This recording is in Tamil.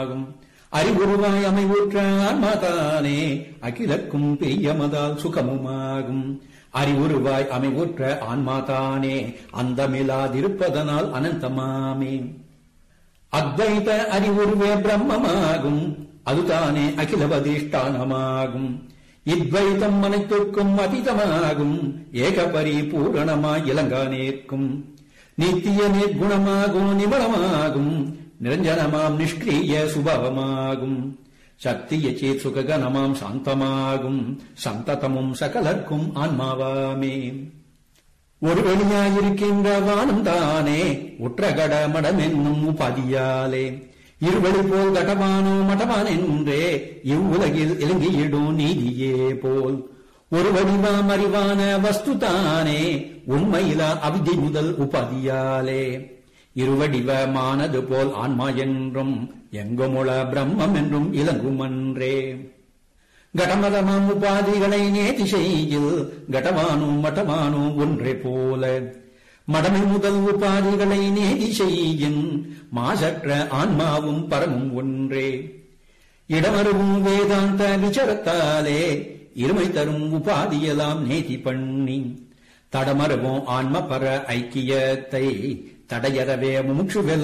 ஆகும் அறிவுருவாய் அமைவுற்ற ஆன்மாதானே அகிலக்கும் பெய்யமதால் சுகமுமாகும் அறிவுருவாய் அமைவுற்ற ஆன்மாதானே அந்தமில்லாதிருப்பதனால் அனந்தமாமே அத்வைத அறிவுருவே பிரம்மமாகும் அதுதானே அகிலவதிஷ்டானமாகும் இத்வைதம் அனைத்துக்கும் அதீதமாகும் ஏக பரிபூரணமாய் இலங்கா நேர்க்கும் நித்திய நிர்குணமாகும் நிமலமாகும் நிரஞ்சனமாம் நிஷ்கிரிய சுபவமாகும் சத்திய சேத் சுககனமாம் சாந்தமாகும் சந்ததமும் சகலர்க்கும் ஆன்மாவாமே ஒரு வெளியாயிருக்கின்ற வானம் தானே உற்றகட மடமென்னும் உபாதியாலே இருவழி போல் கடமானோ மடமான் என்றே இவ்வுலகில் இலங்கியிடும் நீதியே போல் ஒரு வடிவாம் அறிவான வஸ்து தானே உண்மையிலா அவிதி முதல் உபாதியாலே இருவடிவமானது போல் ஆன்மா என்றும் எங்குமுள பிரம்மம் என்றும் இலங்குமன்றே கடமதமாம் உபாதிகளை நேதி செய்யில் கடமானும் மட்டமானும் ஒன்றே போல மடமை முதல் உபாதிகளை நேதி செய்யின் மாசற்ற ஆன்மாவும் பரமும் ஒன்றே இடமருவும் வேதாந்த விசரத்தாலே இருமை தரும் உபாதியெல்லாம் நேதி பண்ணி தடமருவும் ஆன்ம பர ஐக்கியத்தை தடையறவே முமுட்சுவெல்லாம்